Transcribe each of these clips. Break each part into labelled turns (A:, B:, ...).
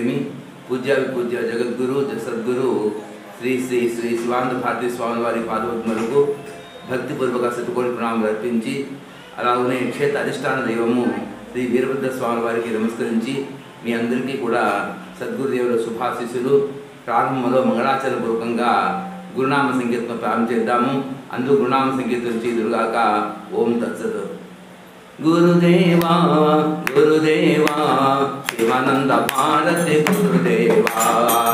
A: తెలియజేయడమేమి పూజ్య పూజ్య జగద్గురు సద్గురు శ్రీ శ్రీ శ్రీ శివానంద భారతీ స్వామి వారి పాదపద్మలకు భక్తిపూర్వక శతకోటి ప్రణామాలు అర్పించి అలాగనే క్షేత్ర అధిష్టాన దైవము శ్రీ వీరభద్ర స్వామి వారికి నమస్కరించి మీ అందరికీ కూడా సద్గురుదేవుల శుభాశీస్సులు ప్రారంభంలో మంగళాచరణ పూర్వకంగా గురునామ సంకీర్తన ప్రారంభం చేద్దాము అందుకు గురునామ సంకీర్తన చేదురుగాక ఓం తత్సత్ గురుదేవా గురుదేవా శివానంద భారతి గురుదేవా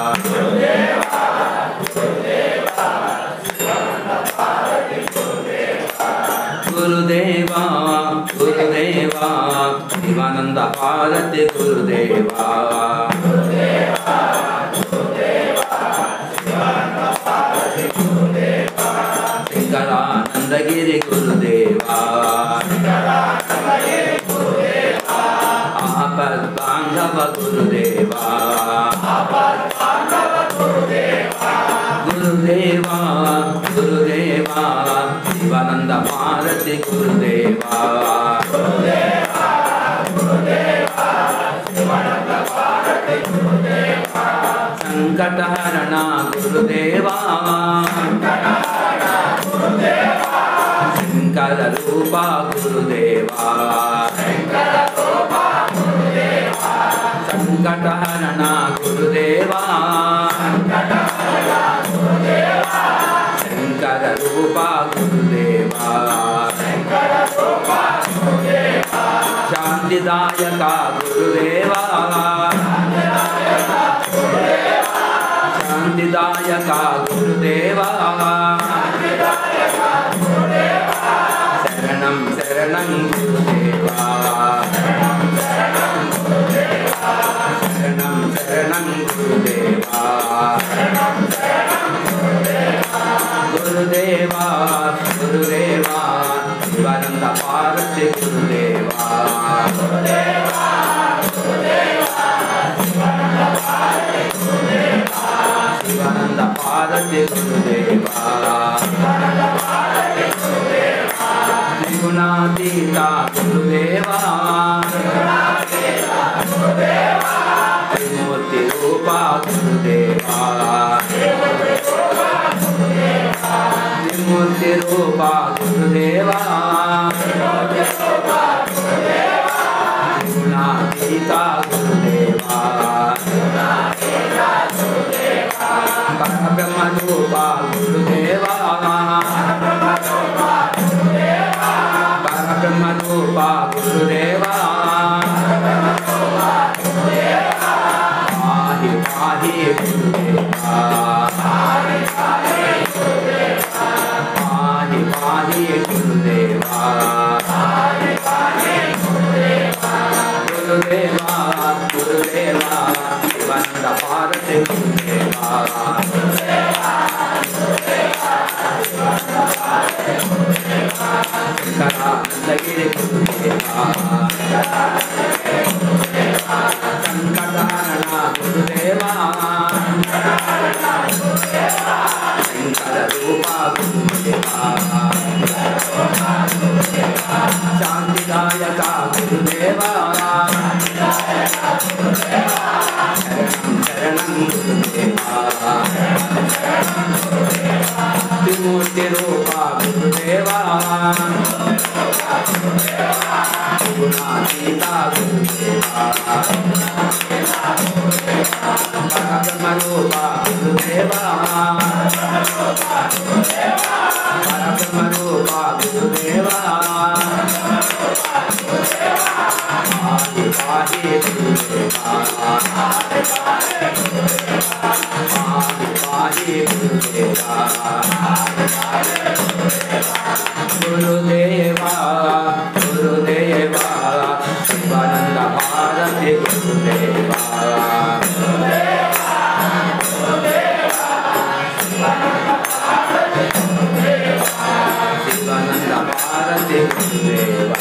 A: గురుదేవా గురుదేవా శివానంద భారతి గురుదేవా శంకరానందగిరి గురుదేవా ఆపద్ బాంధవ గురుదేవా గురుదేవా గురుదేవా శివానంద భారతి గురుదేవా సంకటహరణ గురుదేవా శంకర రూప గురుదేవా సంకటహరణ గురుదేవా శంకర రూప గురుదేవా శాంతిదాయక గురుదేవా శాంతిదాయక గురుదేవా శరణం శరణం గురుదేవా శరణం శరణం గురుదేవా గురుదేవా గురుదేవా శివానంద పార్వతి గురుదేవా శివానంద పార్వతి గురుదేవా త్రిగుణాతీత గురుదేవా త్రిమూర్తి రూప గురుదేవా త్రిమూర్తి రూప గురుదేవా త్రిగుణాతీత గురుదేవా పరబ్రహ్మ రూప గురుదేవా పరబ్రహ్మ రూప గురుదేవా పాహి పాహి గురుదేవా పాహి పాహి గురుదేవా గురుదేవా గురుదేవా శివంద భారతి గురుదేవా శంకరానందగిరి గురుదేవా సంకటహరణ గురుదేవా శంకర రూప గురుదేవా శాంతిదాయక గురుదేవా శరణం శరణం గురుదేవా త్రిమూర్తి రూప గురుదేవా గుణాతీత గురుదేవా పరబ్రహ్మ రూప గురుదేవా పరబ్రహ్మ రూప గురుదేవా పాహి పాహి గురుదేవా పాహి పాహి గురుదేవా గురుదేవా గురుదేవా శివానంద భారతి గురుదేవా శివానంద భారతి గురుదేవా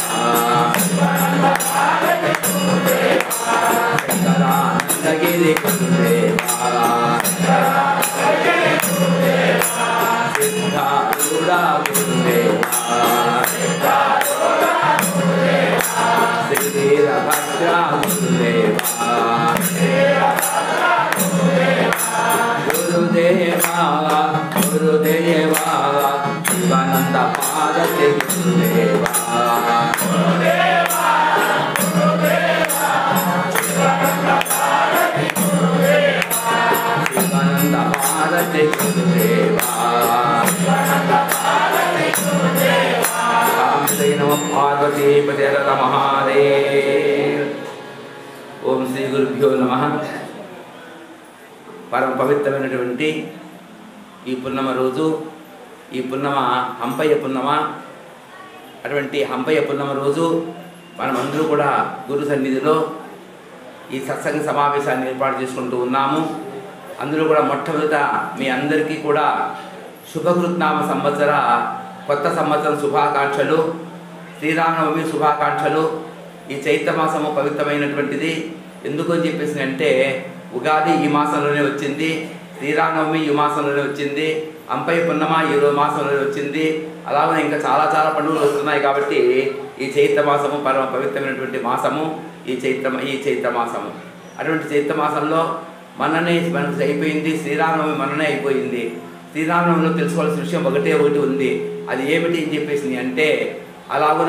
A: శంకరానందగిరి గురుదేవా సిద్ధారూఢ గురుదేవా శ్రీరభద్ర గురుదేవా నమ పార్వతీ పదేర మహాదేవ్ ఓం శ్రీ గురుభ్యో నమ పరమ పవిత్రమైనటువంటి ఈ పున్నమ రోజు ఈ పున్నమ హంపయ్య పున్నమ అటువంటి హంపయ్య పున్నమ రోజు మనమందరూ కూడా గురు సన్నిధిలో ఈ సత్సంగ సమావేశాన్ని ఏర్పాటు చేసుకుంటూ ఉన్నాము అందులో కూడా మొట్టమొదట మీ అందరికీ కూడా శుభకృత్నామ సంవత్సర కొత్త సంవత్సరం శుభాకాంక్షలు శ్రీరామనవమి శుభాకాంక్షలు ఈ చైత్ర మాసము పవిత్రమైనటువంటిది ఎందుకు అని చెప్పేసి అంటే ఉగాది ఈ మాసంలోనే వచ్చింది శ్రీరామనవమి ఈ మాసంలోనే వచ్చింది అంపై పున్నమ ఈ రోజు మాసంలోనే వచ్చింది అలాగే ఇంకా చాలా చాలా పండుగలు వస్తున్నాయి కాబట్టి ఈ చైత్ర మాసము పరమ పవిత్రమైనటువంటి మాసము ఈ చైత్ర ఈ చైత్ర మాసము అటువంటి చైత్ర మాసంలో మననే మనకు అయిపోయింది శ్రీరామనవమి మననే అయిపోయింది శ్రీరామనవమిలో తెలుసుకోవాల్సిన విషయం ఒకటే ఒకటి ఉంది అది ఏమిటి అని చెప్పేసి అంటే అలాగున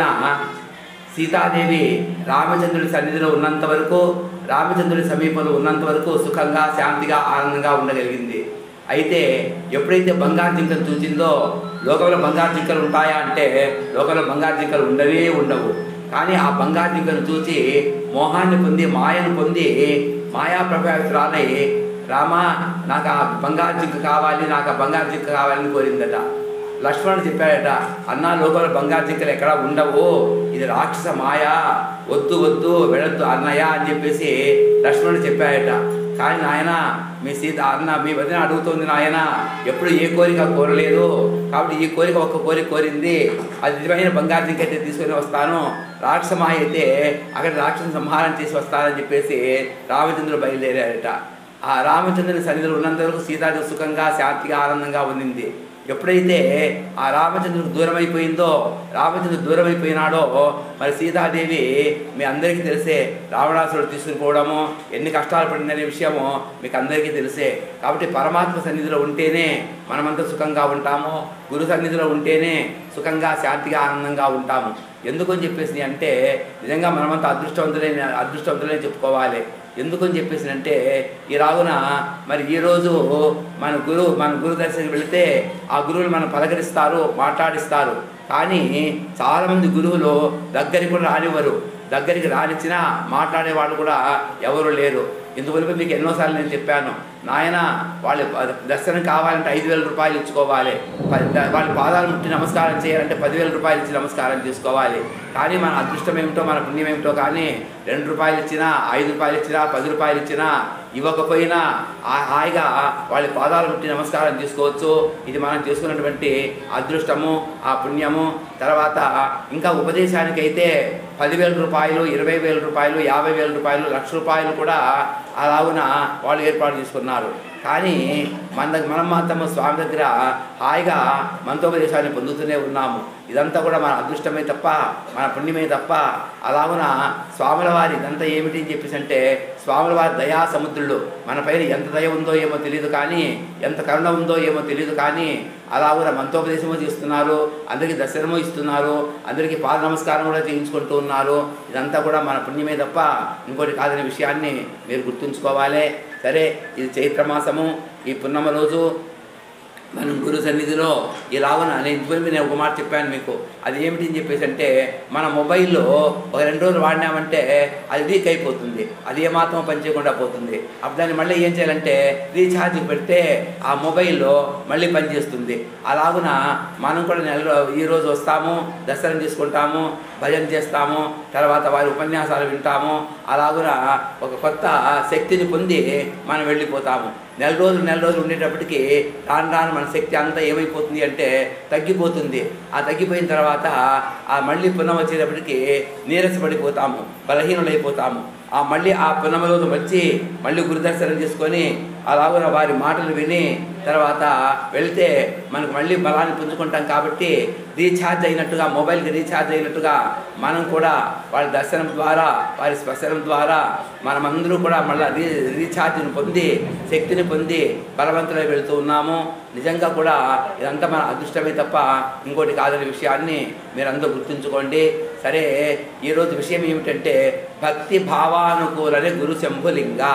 A: సీతాదేవి రామచంద్రుడి సన్నిధిలో ఉన్నంత వరకు రామచంద్రుడి సమీపంలో ఉన్నంత వరకు సుఖంగా శాంతిగా ఆనందంగా ఉండగలిగింది అయితే ఎప్పుడైతే బంగారు జింకలు చూసిందో లోకంలో బంగారు జింకలు ఉంటాయా అంటే లోకంలో బంగారు జింకలు ఉండవే ఉండవు కానీ ఆ బంగారు జింకను చూసి మోహాన్ని పొంది మాయను పొంది మాయా ప్రభావితురాలై రామ నాకు ఆ బంగారు జింక కావాలి నాకు ఆ బంగారు జింక కావాలని కోరిందట లక్ష్మణుడు చెప్పాడట అన్నా లోకంలో బంగారు జింకలు ఎక్కడా ఉండవు ఇది రాక్షస మాయ వద్దు వద్దు వెళ్ళొద్దు అన్నయ్య అని చెప్పేసి లక్ష్మణుడు చెప్పాడట కానీ నాయన మీ సీత అన్న మీ వదిన అడుగుతోంది నాయన ఎప్పుడు ఏ కోరిక కోరలేదు కాబట్టి ఈ కోరిక ఒక్క కోరిక కోరింది అది నిజమైన బంగారు జింక అయితే తీసుకొని వస్తాను రాక్షసమాయ అయితే అక్కడ రాక్షస సంహారం చేసి వస్తానని చెప్పేసి రామచంద్రుడు బయలుదేరాడట ఆ రామచంద్రుని సన్నిధిలో ఉన్నంత వరకు సీతాదేవి సుఖంగా శాంతిగా ఆనందంగా ఉండింది ఎప్పుడైతే ఆ రామచంద్రుడు దూరం అయిపోయిందో రామచంద్రుడు దూరం అయిపోయినాడో మరి సీతాదేవి మీ అందరికీ తెలిసే రావణాసురుడు తీసుకుని పోవడము ఎన్ని కష్టాలు పడిందనే విషయము మీకు అందరికీ తెలిసే కాబట్టి పరమాత్మ సన్నిధిలో ఉంటేనే మనమంతా సుఖంగా ఉంటాము గురు సన్నిధిలో ఉంటేనే సుఖంగా శాంతిగా ఆనందంగా ఉంటాము ఎందుకని చెప్పేసి అంటే నిజంగా మనమంతా అదృష్టవంతులే అదృష్టవంతులే చెప్పుకోవాలి ఎందుకని చెప్పేసి అంటే ఈ రాగున మరి ఈరోజు మన గురువు మన గురు దర్శనకి వెళితే ఆ గురువులు మనం పలకరిస్తారు మాట్లాడిస్తారు కానీ చాలామంది గురువులు దగ్గరికి కూడా రానివ్వరు దగ్గరికి రానిచ్చినా మాట్లాడే వాళ్ళు కూడా ఎవరు లేరు ఇందువల్ల మీకు ఎన్నోసార్లు నేను చెప్పాను నాయన వాళ్ళ దర్శనం కావాలంటే ఐదు వేల రూపాయలు ఇచ్చుకోవాలి వాళ్ళ పాదాలు ముట్టి నమస్కారం చేయాలంటే పదివేల రూపాయలు ఇచ్చి నమస్కారం చేసుకోవాలి కానీ మన అదృష్టం ఏమిటో మన పుణ్యం ఏమిటో కానీ రెండు రూపాయలు ఇచ్చినా ఐదు రూపాయలు ఇచ్చినా పది రూపాయలు ఇచ్చినా ఇవ్వకపోయినా హాయిగా వాళ్ళ పాదాలు ముట్టి నమస్కారం చేసుకోవచ్చు ఇది మనం చేసుకున్నటువంటి అదృష్టము ఆ పుణ్యము తర్వాత ఇంకా ఉపదేశానికైతే పదివేల రూపాయలు ఇరవై వేల రూపాయలు యాభై వేల రూపాయలు లక్ష రూపాయలు కూడా అలాగున వాళ్ళు ఏర్పాటు చేసుకున్నారు కానీ మన దగ్గర మనం మాత్రం స్వామి దగ్గర హాయిగా మంత్రోపదేశాన్ని పొందుతూనే ఉన్నాము ఇదంతా కూడా మన అదృష్టమే తప్ప మన పుణ్యమే తప్ప అలాగున స్వాముల వారి ఇదంతా ఏమిటి అని చెప్పేసి అంటే స్వాముల వారి దయా సముద్రులు మన పైన ఎంత దయ ఉందో ఏమో తెలియదు కానీ ఎంత కరుణ ఉందో ఏమో తెలియదు కానీ అలాగున మంత్రోపదేశము చేస్తున్నారు అందరికీ దర్శనము ఇస్తున్నారు అందరికీ పాద నమస్కారం కూడా చేయించుకుంటూ ఉన్నారు ఇదంతా కూడా మన పుణ్యమే తప్ప ఇంకోటి కాదనే విషయాన్ని మీరు గుర్తుంచుకోవాలి సరే ఇది చైత్రమాసము ఈ పున్నమ రోజు మనం గురు సన్నిధిలో ఇలాగన నేను ఇంతవరకు నేను ఒక మాట చెప్పాను మీకు అది ఏమిటి అని చెప్పేసి అంటే మన మొబైల్లో ఒక రెండు రోజులు వాడినామంటే అది వీక్ అయిపోతుంది అది ఏమాత్రం పనిచేయకుండా పోతుంది అప్పుడు దాన్ని మళ్ళీ ఏం చేయాలంటే రీఛార్జ్ పెడితే ఆ మొబైల్లో మళ్ళీ పనిచేస్తుంది అలాగున మనం కూడా నెల ఈరోజు వస్తాము దర్శనం చేసుకుంటాము భజన చేస్తాము తర్వాత వారి ఉపన్యాసాలు వింటాము అలాగున ఒక కొత్త శక్తిని పొంది మనం వెళ్ళిపోతాము నెల రోజులు నెల రోజులు ఉండేటప్పటికి రాను రాను మన శక్తి అంతా ఏమైపోతుంది అంటే తగ్గిపోతుంది ఆ తగ్గిపోయిన తర్వాత ఆ మళ్ళీ పునః వచ్చేటప్పటికి నీరసపడిపోతాము బలహీనులైపోతాము ఆ మళ్ళీ ఆ పునమ రోజు వచ్చి మళ్ళీ గురుదర్శనం చేసుకొని అలాగున వారి మాటలు విని తర్వాత వెళితే మనకు మళ్ళీ బలాన్ని పుంజుకుంటాం కాబట్టి రీఛార్జ్ అయినట్టుగా మొబైల్కి రీఛార్జ్ అయినట్టుగా మనం కూడా వారి దర్శనం ద్వారా వారి స్పర్శనం ద్వారా మనమందరూ కూడా మళ్ళీ రీ రీఛార్జ్ని పొంది శక్తిని పొంది బలవంతులై వెళుతూ ఉన్నాము నిజంగా కూడా ఇదంతా మన అదృష్టమే తప్ప ఇంకోటి కాదనే విషయాన్ని మీరందరూ గుర్తుంచుకోండి సరే ఈరోజు విషయం ఏమిటంటే భక్తి భావానుకూలనే గురు శంభులింగ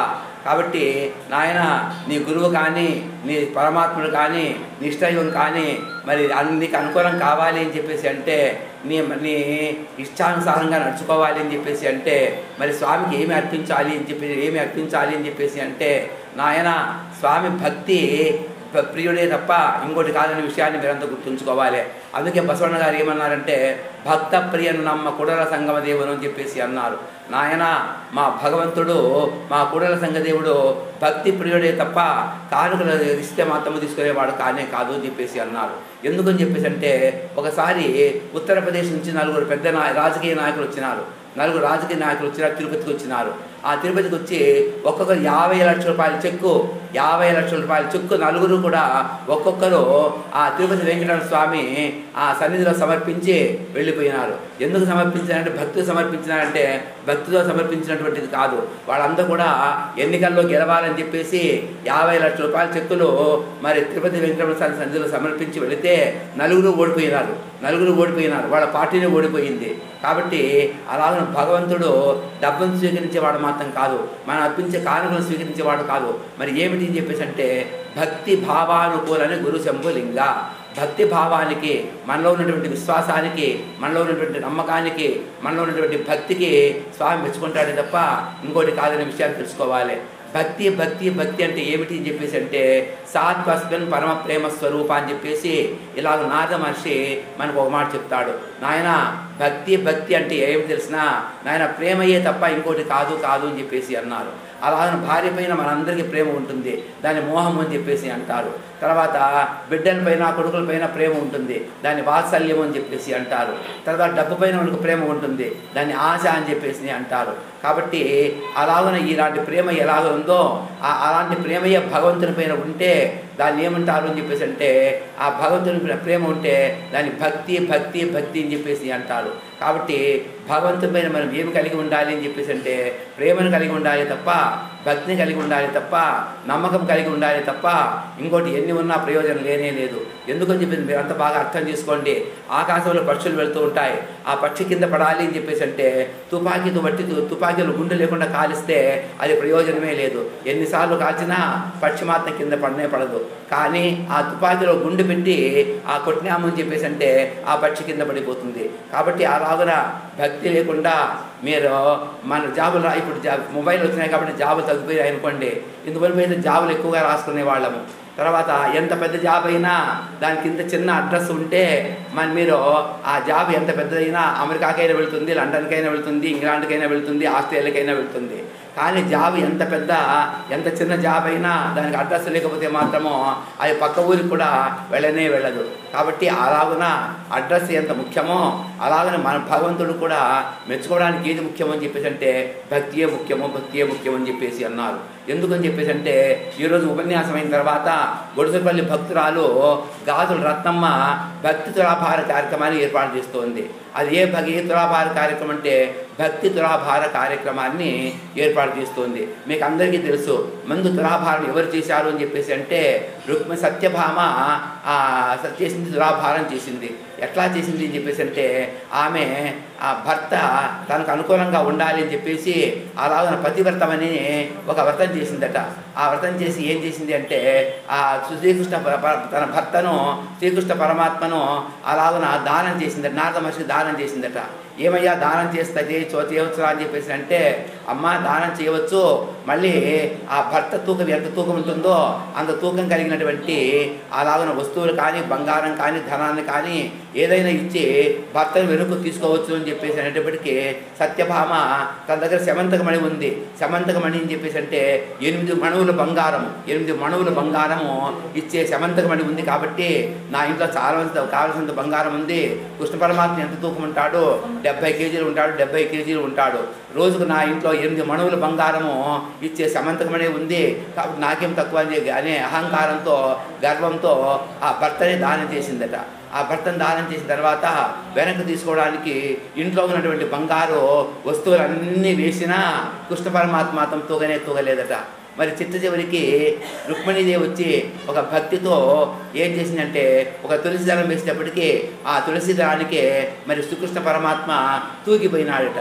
A: కాబట్టి నాయన నీ గురువు కానీ నీ పరమాత్ముడు కానీ నీ ఇష్టదైవం కానీ మరి అన్- నీకు అనుకూలం కావాలి అని చెప్పేసి అంటే నీ నీ ఇష్టానుసారంగా నడుచుకోవాలి అని చెప్పేసి అంటే మరి స్వామికి ఏమి అర్పించాలి అని చెప్పి ఏమి అర్పించాలి అని చెప్పేసి అంటే నాయన స్వామి భక్తి ప్ర- ప్రియుడే తప్ప ఇంకోటి కాదనే విషయాన్ని మీరంతా గుర్తుంచుకోవాలి అందుకే బసవಣ್ణ గారు ఏమన్నారంటే భక్త ప్రియను నమ్మ కుడల సంగమ దేవుడు అని చెప్పేసి అన్నారు నాయన మా భగవంతుడు మా కుడల సంగదేవుడు భక్తి ప్రియుడే తప్ప కానుకలు ఇస్తే మాత్రము తీసుకునేవాడు కానే కాదు అని చెప్పేసి అన్నారు ఎందుకని చెప్పేసి అంటే ఒకసారి ఉత్తరప్రదేశ్ నుంచి నలుగురు పెద్ద నా రాజకీయ నాయకులు వచ్చినారు నలుగురు రాజకీయ నాయకులు వచ్చినారు తిరుపతికి వచ్చినారు ఆ తిరుపతికి వచ్చి ఒక్కొక్కరు యాభై లక్షల రూపాయల చెక్కు యాభై లక్షల రూపాయల చెక్కు నలుగురు కూడా ఒక్కొక్కరు ఆ తిరుపతి వెంకటరమణ స్వామి ఆ సన్నిధిలో సమర్పించి వెళ్ళిపోయినారు ఎందుకు సమర్పించారంటే భక్తి సమర్పించినారంటే భక్తితో సమర్పించినటువంటిది కాదు వాళ్ళందరూ కూడా ఎన్నికల్లో గెలవాలని చెప్పేసి యాభై లక్షల రూపాయల చెక్కులు మరి తిరుపతి వెంకటరమణ స్వామి సన్నిధిలో సమర్పించి వెళితే నలుగురు ఓడిపోయినారు నలుగురు ఓడిపోయినారు వాళ్ళ పార్టీనే ఓడిపోయింది కాబట్టి అలాగే భగవంతుడు డబ్బును స్వీకరించేవాడు మాత్రం కాదు మనం అర్పించే కానుకలను స్వీకరించేవాడు కాదు మరి ఏమిటి అని చెప్పేసి అంటే భక్తి భావానుకూలని గురు శంభులింగ భక్తి భావానికి మనలో ఉన్నటువంటి విశ్వాసానికి మనలో ఉన్నటువంటి నమ్మకానికి మనలో ఉన్నటువంటి భక్తికి స్వామి మెచ్చుకుంటాడే తప్ప ఇంకోటి కాదనే విషయాన్ని తెలుసుకోవాలి భక్తి భక్తి భక్తి అంటే ఏమిటి అని చెప్పేసి అంటే సాత్వస్మిన్ పరమ ప్రేమ స్వరూప అని చెప్పేసి ఇలాగ నారద మహర్షి మనకు ఒక మాట చెప్తాడు నాయన భక్తి భక్తి అంటే ఏమి తెలిసినా నాయన ప్రేమయే తప్ప ఇంకోటి కాదు కాదు అని చెప్పేసి అన్నారు అలాగే భార్య పైన మనందరికీ ప్రేమ ఉంటుంది దాని మోహం అని చెప్పేసి అంటారు తర్వాత బిడ్డల పైన కొడుకుల పైన ప్రేమ ఉంటుంది దాన్ని వాత్సల్యం అని చెప్పేసి అంటారు తర్వాత డబ్బు పైన మనకు ప్రేమ ఉంటుంది దాన్ని ఆశ అని చెప్పేసి అంటారు కాబట్టి అలాగన ఇలాంటి ప్రేమ ఎలాగ ఉందో ఆ అలాంటి ప్రేమయ్య భగవంతుని పైన ఉంటే దాన్ని ఏమంటారు అని చెప్పేసి అంటే ఆ భగవంతుని పైన ప్రేమ ఉంటే దాన్ని భక్తి భక్తి భక్తి అని చెప్పేసి అంటారు కాబట్టి భగవంతుని పైన మనం ఏమి కలిగి ఉండాలి అని చెప్పేసి అంటే ప్రేమను కలిగి ఉండాలి తప్ప భక్తిని కలిగి ఉండాలి తప్ప నమ్మకం కలిగి ఉండాలి తప్ప ఇంకోటి ఎన్ని ఉన్నా ప్రయోజనం లేనే లేదు ఎందుకని చెప్పి మీరు అంత బాగా అర్థం చేసుకోండి ఆకాశంలో పక్షులు వెళ్తూ ఉంటాయి ఆ పక్షి కింద పడాలి అని చెప్పేసి అంటే తుపాకీతో బట్టి తు- తుపాకీలో గుండె లేకుండా కాలిస్తే అది ప్రయోజనమే లేదు ఎన్నిసార్లు కాల్చినా పక్షి మాత్రం కింద పడనే పడదు కానీ ఆ తుపాకీలో గుండె పెట్టి ఆ కొట్టినామని చెప్పేసి అంటే ఆ పక్షి కింద పడిపోతుంది కాబట్టి అలాగున భక్తి లేకుండా మీరు మన జాబులు రా- ఇప్పుడు జా మొబైల్ వచ్చినాయి కాబట్టి జాబులు తగ్గిపోయాయి అనుకోండి ఇందువల్ల అయితే జాబులు ఎక్కువగా రాసుకునే వాళ్ళము తర్వాత ఎంత పెద్ద జాబ్ అయినా దానికి ఇంత చిన్న అడ్రస్ ఉంటే మన మీరు ఆ జాబ్ ఎంత పెద్దదైనా అమెరికాకైనా వెళ్తుంది లండన్కైనా వెళ్తుంది ఇంగ్లాండ్కైనా వెళ్తుంది ఆస్ట్రేలియాకైనా వెళ్తుంది కానీ జాబ్ ఎంత పెద్ద ఎంత చిన్న జాబ్ అయినా దానికి అడ్రస్ లేకపోతే మాత్రము అది పక్క ఊరికి కూడా వెళ్ళనే వెళ్ళదు కాబట్టి అలాగున అడ్రస్ ఎంత ముఖ్యమో అలాగనే మన భగవంతుడు కూడా మెచ్చుకోవడానికి ఏది ముఖ్యమో అని చెప్పేసి అంటే భక్తియే ముఖ్యమో భక్తియే ముఖ్యమో అని చెప్పేసి అన్నారు ఎందుకని చెప్పేసి అంటే ఈరోజు ఉపన్యాసం అయిన తర్వాత గొడుసుపల్లి భక్తురాలు గాజుల రత్నమ్మ భక్తి తులాభార కార్యక్రమాన్ని ఏర్పాటు చేస్తోంది అది ఏ భగ ఏ తులాభార కార్యక్రమం అంటే భక్తి తులాభార కార్యక్రమాన్ని ఏర్పాటు చేస్తోంది మీకు అందరికీ తెలుసు మందు తులాభారం ఎవరు చేశారు అని చెప్పేసి అంటే రుక్మి సత్యభామ ఆ, చేసింది తులాభారం చేసింది ఎట్లా చేసింది అని చెప్పేసి అంటే ఆమె ఆ భర్త తనకు అనుకూలంగా ఉండాలి అని చెప్పేసి అలాగన పతివ్రతమని ఒక వ్రతం చేసిందట ఆ వ్రతం చేసి ఏం చేసింది అంటే ఆ శ్రీకృష్ణ ప- ప- తన భర్తను శ్రీకృష్ణ పరమాత్మను అలాగన దానం చేసిందట నారద మహర్షి దానం చేసిందట ఏమయ్యా దానం చేస్తా చేయొచ్చు చేయవచ్చు అని చెప్పేసి అంటే అమ్మ దానం చేయవచ్చు మళ్ళీ ఆ భర్త తూకం ఎంత తూకం ఉంటుందో అంత తూకం కలిగినటువంటి అలాగన వస్తువులు కానీ బంగారం కానీ ధనాన్ని కానీ ఏదైనా ఇచ్చి భర్తను వెనుక తీసుకోవచ్చు అని చెప్పేసి అనేటప్పటికీ సత్యభామ తన దగ్గర శమంతకమణి ఉంది శమంతకమణి అని చెప్పేసి అంటే ఎనిమిది మణువుల బంగారం ఎనిమిది మణువుల బంగారము ఇచ్చే శమంతకమణి ఉంది కాబట్టి నా ఇంట్లో చాలా కావలసినంత బంగారం ఉంది కృష్ణ పరమాత్మ ఎంత తూకం ఉంటాడో డెబ్బై కేజీలు ఉంటాడు డెబ్బై కేజీలు ఉంటాడు రోజుకు నా ఇంట్లో ఎనిమిది మణువుల బంగారము ఇచ్చే సమంతకమనే ఉంది కాబట్టి నాకేం తక్కువ అని అనే అహంకారంతో గర్వంతో ఆ భర్తనే దానం చేసిందట ఆ భర్తను దానం చేసిన తర్వాత వెనక్కి తీసుకోవడానికి ఇంట్లో ఉన్నటువంటి బంగారు వస్తువులన్నీ వేసినా కృష్ణ పరమాత్మ మాత్రం తూగనే తూగలేదట మరి చిట్ట చివరికి రుక్మిణీదేవి వచ్చి ఒక భక్తితో ఏం చేసిందంటే ఒక తులసి దళం వేసేటప్పటికి ఆ తులసి దళానికే మరి శ్రీకృష్ణ పరమాత్మ తూగిపోయినాడట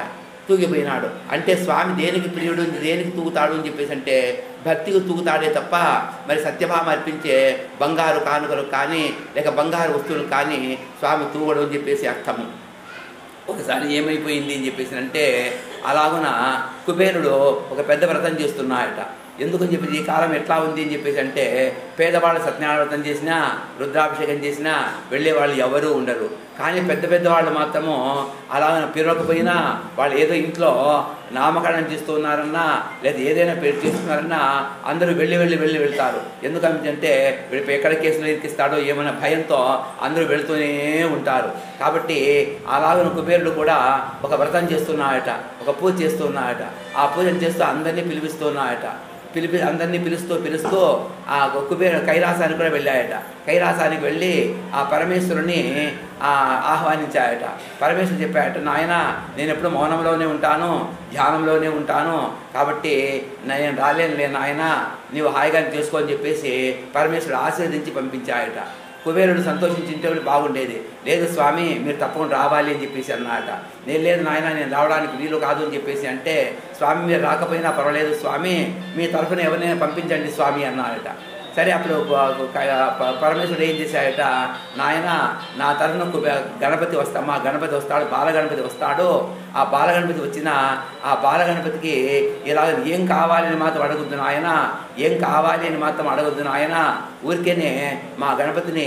B: తూగిపోయినాడు అంటే స్వామి దేనికి ప్రియుడు దేనికి తూగుతాడు అని చెప్పేసి అంటే భక్తికి తూగుతాడే తప్ప మరి సత్యభామ అర్పించే బంగారు కానుకలు కానీ లేక బంగారు వస్తువులు కానీ స్వామి తూగడు అని చెప్పేసి అర్థము ఒకసారి ఏమైపోయింది అని చెప్పేసి అంటే అలాగున కుబేరుడు ఒక పెద్ద వ్రతం చేస్తున్నాయట ఎందుకని చెప్పేసి ఈ కాలం ఎట్లా ఉంది అని చెప్పేసి అంటే పేదవాళ్ళు సత్యనారాయణ వ్రతం చేసినా రుద్రాభిషేకం చేసినా వెళ్ళే వాళ్ళు ఎవరూ ఉండరు కానీ పెద్ద పెద్ద వాళ్ళు మాత్రము అలా పిలవకపోయినా వాళ్ళు ఏదో ఇంట్లో నామకరణం చేస్తున్నారన్నా లేదా ఏదైనా పెళ్లి చేస్తున్నారన్నా అందరూ వెళ్ళి వెళ్ళి వెళ్ళి వెళ్తారు ఎందుకంటే వీడు ఎక్కడ కేసులు ఇరికిస్తాడో ఏమైనా భయంతో అందరూ వెళుతూనే ఉంటారు కాబట్టి అలాగన కుబేరుడు కూడా ఒక వ్రతం చేస్తున్నాయట ఒక పూజ చేస్తున్నాయట ఆ పూజను చేస్తూ అందరినీ పిలిపిస్తున్నాయట పిలిపి అందరినీ పిలుస్తూ పిలుస్తూ ఆ కుబేర కైలాసానికి కూడా వెళ్ళాయట కైలాసానికి వెళ్ళి ఆ పరమేశ్వరుని ఆ, ఆహ్వానించాయట పరమేశ్వరుడు చెప్పాయట నాయన నేను ఎప్పుడు మౌనంలోనే ఉంటాను ధ్యానంలోనే ఉంటాను కాబట్టి నేను రాలేనులే నాయన నీవు హాయిగా చేసుకొని చెప్పేసి పరమేశ్వరుడు ఆశీర్వదించి పంపించాయట కుబేరుడు సంతోషించింటే బాగుండేది లేదు స్వామి మీరు తప్పకుండా రావాలి అని చెప్పేసి అన్నమాట నేను లేదు నాయన నేను రావడానికి వీలు కాదు అని చెప్పేసి అంటే స్వామి మీరు రాకపోయినా పర్వాలేదు స్వామి మీ తరఫున ఎవరినైనా పంపించండి స్వామి అన్నారట సరే అప్పుడు ప- ప- పరమేశ్వరుడు ఏం చేశాడట నాయన నా తరఫున కుబే- గణపతి వస్తా మా గణపతి వస్తాడు బాలగణపతి వస్తాడు ఆ బాలగణపతి వచ్చిన ఆ బాలగణపతికి ఇలా ఏం కావాలని మాత్రం అడగొద్దు నాయన ఏం కావాలి అని మాత్రం అడగొద్దు నాయన ఊరికేనే మా గణపతిని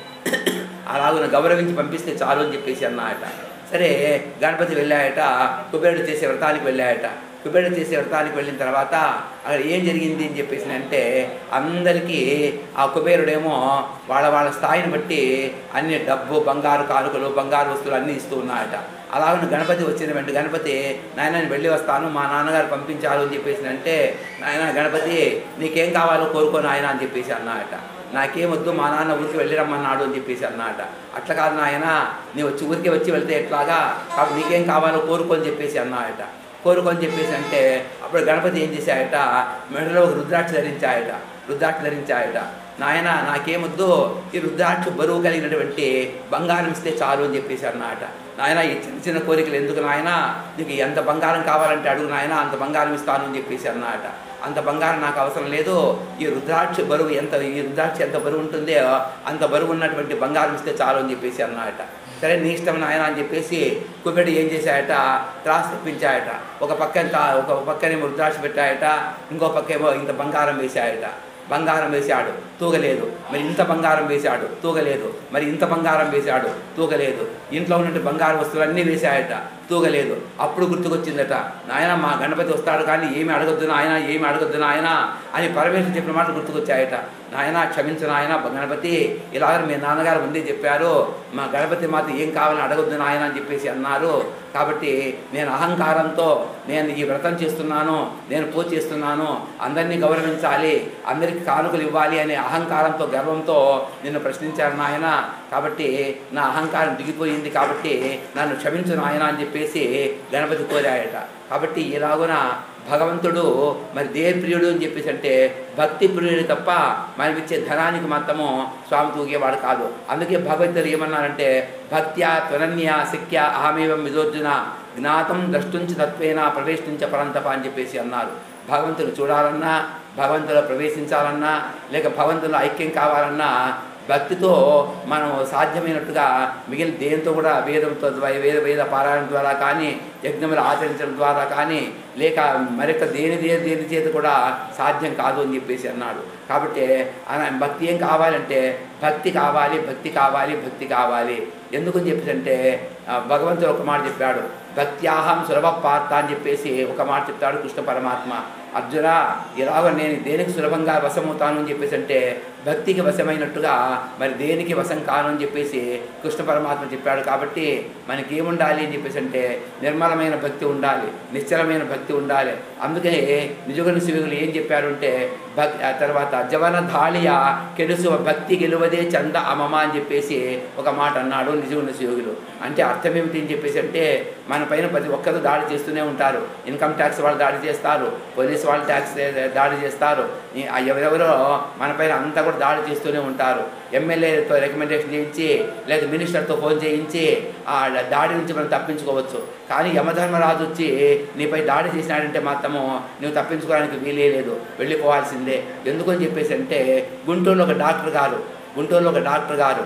B: అలాగున గౌరవించి పంపిస్తే చాలు అని చెప్పేసి అన్నాయట సరే గణపతి వెళ్ళాయట కుబేరుడు చేసే వ్రతానికి వెళ్ళాయట కుబేరుడు చేసే వ్రతానికి వెళ్ళిన తర్వాత అక్కడ ఏం జరిగింది అని చెప్పేసి అంటే అందరికీ ఆ కుబేరుడేమో వాళ్ళ వాళ్ళ స్థాయిని బట్టి అన్ని డబ్బు బంగారు కానుకలు బంగారు వస్తువులు అన్నీ ఇస్తూ ఉన్నాయట అలాగే గణపతి వచ్చిన వెంట గణపతి నాయన నేను వెళ్ళి వస్తాను మా నాన్నగారు పంపించారు అని చెప్పేసి అంటే నాయన గణపతి నీకేం కావాలో కోరుకో నాయన అని చెప్పేసి అన్నాయట నాకేం వద్దు మా నాన్న ఊరికి వెళ్ళి రమ్మన్నాడు అని చెప్పేసి అన్నాట అట్లా కాదు నాయన నీ వచ్చి ఊరికి వచ్చి వెళ్తే ఎట్లాగా కాబట్టి నీకేం కావాలో కోరుకో అని చెప్పేసి అన్నాయట కోరుకొని చెప్పేసి అంటే అప్పుడు గణపతి ఏం చేశాయట మెడలో ఒక రుద్రాక్ష ధరించాయట రుద్రాక్ష ధరించాయట నాయన నాకేమొద్దు ఈ రుద్రాక్ష బరువు కలిగినటువంటి బంగారం ఇస్తే చాలు అని చెప్పేసి అన్నమాట నాయన ఈ చిన్న చిన్న కోరికలు ఎందుకు నాయన నీకు ఎంత బంగారం కావాలంటే అడుగు నాయన అంత బంగారం ఇస్తాను అని చెప్పేసి అన్నమాట అంత బంగారం నాకు అవసరం లేదు ఈ రుద్రాక్ష బరువు ఎంత ఈ రుద్రాక్ష ఎంత బరువు ఉంటుందో అంత బరువు ఉన్నటువంటి బంగారం ఇస్తే చాలు అని చెప్పేసి అన్నమాట సరే నీ ఇష్టం నాయన అని చెప్పేసి కుబేరుడు ఏం చేశాయట త్రాసు తెప్పించాయట ఒక పక్కన తా- ఒక పక్కనేమో రుద్రాక్ష పెట్టాయట ఇంకో పక్కేమో ఇంత బంగారం వేశాయట బంగారం వేశాడు తూగలేదు మరి ఇంత బంగారం వేశాడు తూగలేదు మరి ఇంత బంగారం వేశాడు తూగలేదు ఇంట్లో ఉన్నట్టు బంగారం వస్తువులన్నీ వేశాయట తూగలేదు అప్పుడు గుర్తుకొచ్చిందట నాయన మా గణపతి వస్తాడు కానీ ఏమి అడగొద్దు నాయన ఏమి అడగొద్దు నాయన అని పరమేశ్వరు చెప్పిన మాట గుర్తుకొచ్చాయట నాయన క్షమించు నాయన గణపతి ఇలా మీ నాన్నగారు ముందే చెప్పారు మా గణపతి మాత ఏం కావాలని అడగొద్దు నాయన అని చెప్పేసి అన్నారు కాబట్టి నేను అహంకారంతో నేను ఈ వ్రతం చేస్తున్నాను నేను పూజ చేస్తున్నాను అందరినీ గౌరవించాలి అందరికీ కానుకలు ఇవ్వాలి అనే అహంకారంతో గర్వంతో నిన్ను ప్రశ్నించారు నాయన కాబట్టి నా అహంకారం దిగిపోయింది కాబట్టి నన్ను క్షమించు నాయన అని చెప్పేసి గణపతి కోరాయట కాబట్టి ఇలాగున భగవంతుడు మరి దేవ ప్రియుడు అని చెప్పేసి అంటే భక్తి ప్రియుడు తప్ప మనకిచ్చే ధనానికి మాత్రము స్వామి తూగేవాడు కాదు అందుకే భగవద్గీతలు ఏమన్నారంటే భక్త్యా త్వనన్య శక్య అహమేవం విదోర్జున జ్ఞాతం ద్రష్టుంచి తత్వేన ప్రవేశించ పరంతప అని చెప్పేసి అన్నారు భగవంతుడు చూడాలన్నా భగవంతులో ప్రవేశించాలన్నా లేక భగవంతులో ఐక్యం కావాలన్నా భక్తితో మనం సాధ్యమైనట్టుగా మిగిలిన దేంతో కూడా వేదంతో ద్వా- వేద వేద పారాయణం ద్వారా కానీ యజ్ఞములు ఆచరించడం ద్వారా కానీ లేక మరొక దేని దేని దేని చేత కూడా సాధ్యం కాదు అని చెప్పేసి అన్నాడు కాబట్టి ఆయన భక్తి ఏం కావాలంటే భక్తి కావాలి భక్తి కావాలి భక్తి కావాలి ఎందుకని చెప్పేసి అంటే ఆ, భగవంతుడు ఒక మాట చెప్పాడు భక్త్యాహం సులభ పార్త అని చెప్పేసి ఒక మాట చెప్తాడు కృష్ణ పరమాత్మ అర్జున ఇలాగ నేను దేనికి సులభంగా వశమవుతాను అని చెప్పేసి అంటే భక్తికి వశమైనట్టుగా మరి దేనికి వశం కాను అని చెప్పేసి కృష్ణ పరమాత్మ చెప్పాడు కాబట్టి మనకి ఏముండాలి అని చెప్పేసి అంటే నిర్మలమైన భక్తి ఉండాలి నిశ్చలమైన భక్తి ఉండాలి అందుకే నిజగుణ శివులు ఏం చెప్పారు అంటే భక్ ఆ తర్వాత జవన ధాళియ కెలుసు భక్తి గెలువదే చంద అమమ అని చెప్పేసి ఒక మాట అన్నాడు నిజగుణ శివులు అంటే అర్థం ఏమిటి అని చెప్పేసి అంటే మన పైన ప్రతి ఒక్కరు దాడి చేస్తూనే ఉంటారు ఇన్కమ్ ట్యాక్స్ వాళ్ళు దాడి చేస్తారు పోలీస్ పోలీసు వాళ్ళు ట్యాక్స్ దాడి చేస్తారు ఈ- ఆ ఎవరెవరో మన పైన అంతా కూడా దాడి చేస్తూనే ఉంటారు ఎమ్మెల్యేతో రికమెండేషన్ చేయించి లేదా మినిస్టర్తో ఫోన్ చేయించి ఆ దాడి నుంచి మనం తప్పించుకోవచ్చు కానీ యమధర్మరాజు వచ్చి నీపై దాడి చేసినాడంటే మాత్రము నువ్వు తప్పించుకోవడానికి వీలే లేదు వెళ్ళిపోవాల్సిందే ఎందుకని చెప్పేసి అంటే గుంటూరులో ఒక డాక్టర్ గారు గుంటూరులో ఒక డాక్టర్ గారు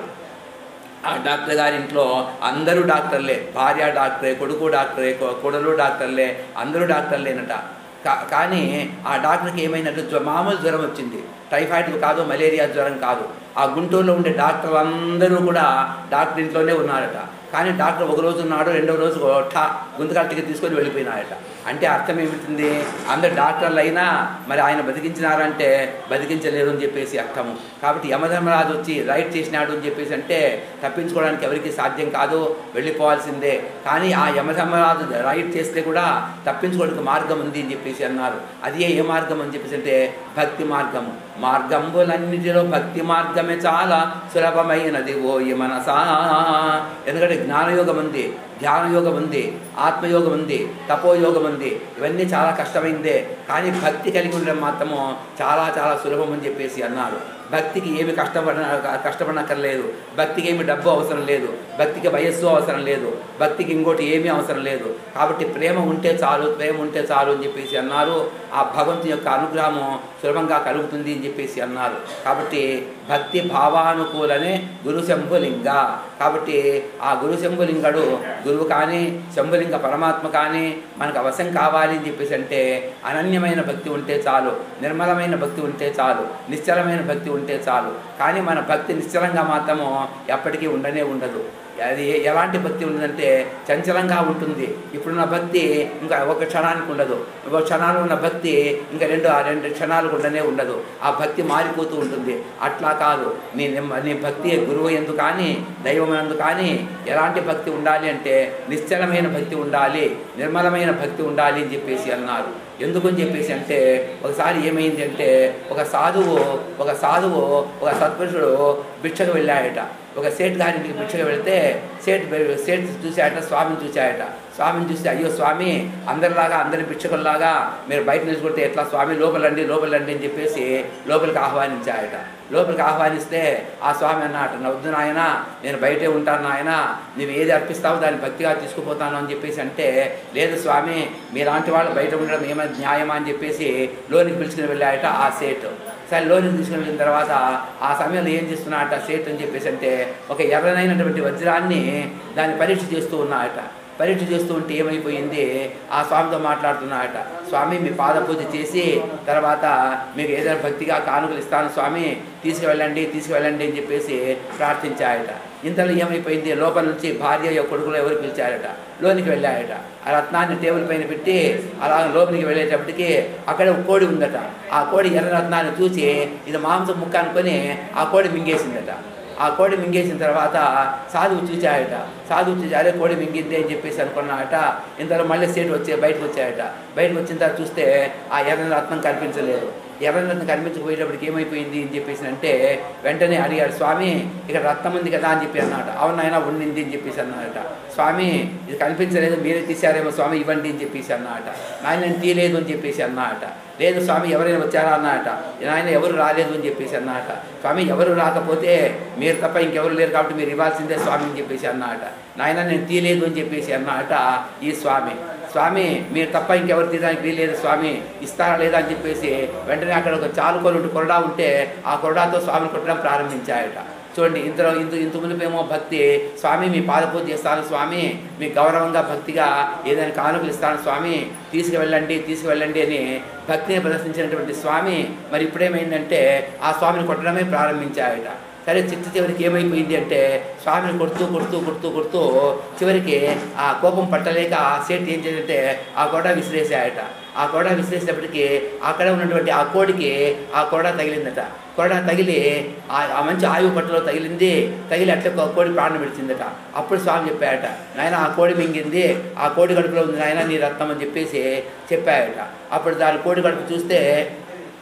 B: ఆ డాక్టర్ గారి ఇంట్లో అందరూ డాక్టర్లే భార్య డాక్టరే కొడుకు డాక్టరే కొ- కొడలు డాక్టర్లే అందరూ డాక్టర్లేనట కా- కానీ ఆ డాక్టర్కి ఏమైనట్టు జ్వ- మామూలు జ్వరం వచ్చింది టైఫాయిడ్ కాదు మలేరియా జ్వరం కాదు ఆ గుంటూరులో ఉండే డాక్టర్లు అందరూ కూడా డాక్టర్ ఇంట్లోనే ఉన్నారట కానీ డాక్టర్ ఒక రోజు ఉన్నాడు రెండో రోజు ఠా గుంతకాల టికెట్ తీసుకొని వెళ్ళిపోయినారట అంటే అర్థం ఏమిటింది అందరు డాక్టర్లు అయినా మరి ఆయన బతికించినారంటే బతికించలేరు అని చెప్పేసి అర్థము కాబట్టి యమధర్మరాజు వచ్చి రైట్ చేసినాడు అని చెప్పేసి అంటే తప్పించుకోవడానికి ఎవరికి సాధ్యం కాదు వెళ్ళిపోవాల్సిందే కానీ ఆ యమధర్మరాజు రైట్ చేస్తే కూడా తప్పించుకోవడానికి మార్గం ఉంది అని చెప్పేసి అన్నారు అది ఏ మార్గం అని చెప్పేసి అంటే భక్తి మార్గము మార్గంబులన్నిటిలో భక్తి మార్గమే చాలా సులభమైనది ఓ ఈ మనసా ఎందుకంటే జ్ఞానయోగం ఉంది ధ్యానయోగం ఉంది ఆత్మయోగం ఉంది తపోయోగం ఉంది ఇవన్నీ చాలా కష్టమైందే కానీ భక్తి కలిగి ఉండడం మాత్రము చాలా చాలా సులభం అని చెప్పేసి అన్నారు భక్తికి ఏమి కష్టపడ కష్టపడనక్కర్లేదు భక్తికి ఏమి డబ్బు అవసరం లేదు భక్తికి వయస్సు అవసరం లేదు భక్తికి ఇంకోటి ఏమీ అవసరం లేదు కాబట్టి ప్రేమ ఉంటే చాలు ప్రేమ ఉంటే చాలు అని చెప్పేసి అన్నారు ఆ భగవంతుని యొక్క అనుగ్రహము సులభంగా కలుగుతుంది అని చెప్పేసి అన్నారు కాబట్టి భక్తి భావానుకూలనే గురు శంభులింగ కాబట్టి ఆ గురు శంభులింగడు గురువు కానీ శంభులింగ పరమాత్మ కానీ మనకు అవసరం కావాలి అని చెప్పేసి అంటే అనన్యమైన భక్తి ఉంటే చాలు నిర్మలమైన భక్తి ఉంటే చాలు నిశ్చలమైన భక్తి ఉంటే చాలు కానీ మన భక్తి నిశ్చలంగా మాత్రము ఎప్పటికీ ఉండనే ఉండదు అది ఎలాంటి భక్తి ఉందంటే చంచలంగా ఉంటుంది ఇప్పుడున్న భక్తి ఇంకా ఒక క్షణానికి ఉండదు ఒక క్షణాలు ఉన్న భక్తి ఇంకా రెండు ఆ రెండు క్షణాలు ఉండనే ఉండదు ఆ భక్తి మారిపోతూ ఉంటుంది అట్లా కాదు నీ నిమ్మ- నీ భక్తి గురువు ఎందు కానీ దైవం ఎందు కానీ ఎలాంటి భక్తి ఉండాలి అంటే నిశ్చలమైన భక్తి ఉండాలి నిర్మలమైన భక్తి ఉండాలి అని చెప్పేసి అన్నారు ఎందుకని చెప్పేసి అంటే ఒకసారి ఏమైంది అంటే ఒక సాధువు ఒక సాధువు ఒక సత్పురుషుడు భిక్షకు వెళ్ళాయట ఒక సేట్ గారింటికి భిక్షకు వెళితే సేట్ సేట్ చూశాయట స్వామిని చూశాయట స్వామిని చూసి అయ్యో స్వామి అందరిలాగా అందరి భిక్షకుల్లాగా మీరు బయట నిలుచుకుంటే ఎట్లా స్వామి లోపలండి లోపలండి అని చెప్పేసి లోపలికి ఆహ్వానించాయట లోపలికి ఆహ్వానిస్తే ఆ స్వామి అన్నట నవ్వుద్దు నాయన నేను బయటే ఉంటాను నాయన నువ్వు ఏది అర్పిస్తావో దాన్ని భక్తిగా తీసుకుపోతాను అని చెప్పేసి అంటే లేదు స్వామి మీలాంటి వాళ్ళు బయట ఉండడం ఏమైనా న్యాయమా అని చెప్పేసి లోనికి పిలుచుకుని వెళ్ళాయట ఆ సేట్ సరే లోనికి తీసుకుని వెళ్ళిన తర్వాత ఆ సమయంలో ఏం చేస్తున్నాడట సేట్ అని చెప్పేసి అంటే ఒక ఎర్రనైనటువంటి వజ్రాన్ని దాన్ని పరీక్ష చేస్తూ ఉన్నాయట పరీక్ష చేస్తూ ఉంటే ఏమైపోయింది ఆ స్వామితో మాట్లాడుతున్నాడట స్వామి మీ పాద పూజ చేసి తర్వాత మీకు ఏదైనా భక్తిగా కానుకలు ఇస్తాను స్వామి తీసుకువెళ్ళండి తీసుకువెళ్ళండి అని చెప్పేసి ప్రార్థించాయట ఇంతలో ఏమైపోయింది లోపల నుంచి భార్య యొక్క కొడుకులు ఎవరు పిలిచారట లోనికి వెళ్ళాయట ఆ రత్నాన్ని టేబుల్ పైన పెట్టి అలా లోపలికి వెళ్ళేటప్పటికి అక్కడ ఒక కోడి ఉందట ఆ కోడి ఎర్ర రత్నాన్ని చూసి ఇది మాంసం ముక్క అనుకొని ఆ కోడి మింగేసిందట ఆ కోడి మింగేసిన తర్వాత సాధువు చూచాయట సాధువు చూసి అరే కోడి మింగింది అని చెప్పేసి అనుకున్నాడట ఇంతలో మళ్ళీ సీట్ వచ్చి బయటకు వచ్చాయట బయటకు వచ్చిన తర్వాత చూస్తే ఆ ఎర్ర రత్నం కనిపించలేదు ఎర్ర రత్నం కనిపించకపోయేటప్పటికి ఏమైపోయింది అని చెప్పేసి అంటే వెంటనే అడిగాడు స్వామి ఇక్కడ రత్నం ఉంది కదా అని చెప్పి అన్నాడు అవును ఆయన ఉండింది అని చెప్పేసి అన్నాడట స్వామి ఇది కనిపించలేదు మీరే తీశారేమో స్వామి ఇవ్వండి అని చెప్పేసి అన్నాడట నాయన నేను తీయలేదు అని చెప్పేసి అన్నాడట లేదు స్వామి ఎవరైనా వచ్చారా అన్నాడట నాయన ఎవరు రాలేదు అని చెప్పేసి అన్నాడట స్వామి ఎవరు రాకపోతే మీరు తప్ప ఇంకెవరు లేరు కాబట్టి మీరు ఇవ్వాల్సిందే స్వామి అని చెప్పేసి అన్నాడట నాయన నేను తీయలేదు అని చెప్పేసి అన్నాడట ఈ స్వామి స్వామి మీరు తప్ప ఇంకెవరు తీయడానికి వీలేదు స్వామి ఇస్తారా లేదా అని చెప్పేసి వెంటనే అక్కడ ఒక చాలుకోలు కొరడా ఉంటే ఆ కొరడాతో స్వామిని కొట్టడం ప్రారంభించాయట చూడండి ఇంతలో ఇంత ఇంత మునిపేమో భక్తి స్వామి మీ పాదపూజ చేస్తాను స్వామి మీ గౌరవంగా భక్తిగా ఏదైనా కానుకలు ఇస్తాను స్వామి తీసుకువెళ్ళండి తీసుకువెళ్ళండి అని భక్తిని ప్రదర్శించినటువంటి స్వామి మరి ఇప్పుడేమైందంటే ఆ స్వామిని కొట్టడమే ప్రారంభించాయట సరే చిట్టు చివరికి ఏమైపోయింది అంటే స్వామిని కొడుతూ కొడుతూ కొడుతూ కొడుతూ చివరికి ఆ కోపం పట్టలేక ఆ సేట్ ఏం చేసిందంటే ఆ గోడ విసిరేసాయట ఆ గోడ విసిరేసేటప్పటికి అక్కడ ఉన్నటువంటి ఆ కోడికి ఆ కోడ తగిలిందట కోడ తగిలి ఆ ఆ మంచి ఆయువు పట్టులో తగిలింది తగిలి అట్లా ఒక కోడి ప్రాణం విడిచిందట అప్పుడు స్వామి చెప్పాయట నాయన ఆ కోడి మింగింది ఆ కోడి కడుపులో ఉంది నాయన నీ రక్తం అని చెప్పేసి చెప్పాయట అప్పుడు దాని కోడి కడుపు చూస్తే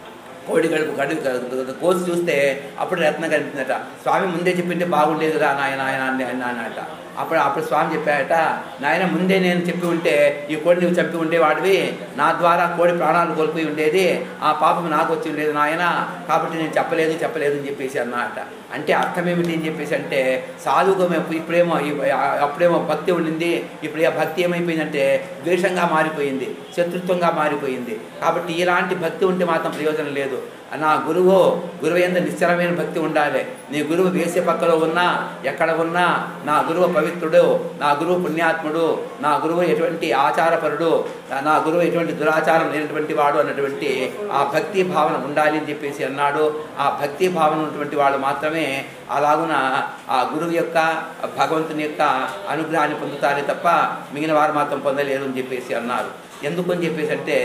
B: కోడి గడుపు గడుపు కోసి చూస్తే అప్పుడు రత్నం కనిపిందట స్వామి ముందే చెప్పింటే బాగుండేది రా నాయన ఆయన అని అన్నట అప్పుడు అప్పుడు స్వామి చెప్పాడట నాయన ముందే నేను చెప్పి ఉంటే ఈ కోడి నువ్వు చంపి ఉండేవాడివి నా ద్వారా కోడి ప్రాణాలు కోల్పోయి ఉండేది ఆ పాపం నాకు వచ్చి ఉండేది నాయన కాబట్టి నేను చెప్పలేదు చెప్పలేదు అని చెప్పేసి అన్నమాట అంటే అర్థం ఏమిటి అని చెప్పేసి అంటే సాధుగా ఇప్పుడేమో అప్పుడేమో భక్తి ఉండింది ఇప్పుడు ఆ భక్తి ఏమైపోయిందంటే ద్వేషంగా మారిపోయింది శత్రుత్వంగా మారిపోయింది కాబట్టి ఇలాంటి భక్తి ఉంటే మాత్రం ప్రయోజనం లేదు నా గురువు గురువు ఎంత నిశ్చలమైన భక్తి ఉండాలి నీ గురువు వేసే పక్కలో ఉన్నా ఎక్కడ ఉన్నా నా గురువు పవిత్రుడు నా గురువు పుణ్యాత్ముడు నా గురువు ఎటువంటి ఆచారపరుడు నా గురువు ఎటువంటి దురాచారం లేనటువంటి వాడు అన్నటువంటి ఆ భక్తి భావన ఉండాలి అని చెప్పేసి అన్నాడు ఆ భక్తి భావన ఉన్నటువంటి వాళ్ళు మాత్రమే అలాగున ఆ గురువు యొక్క భగవంతుని యొక్క అనుగ్రహాన్ని పొందుతారే తప్ప మిగిలిన వారు మాత్రం పొందలేరు అని చెప్పేసి అన్నారు ఎందుకు అని చెప్పేసి అంటే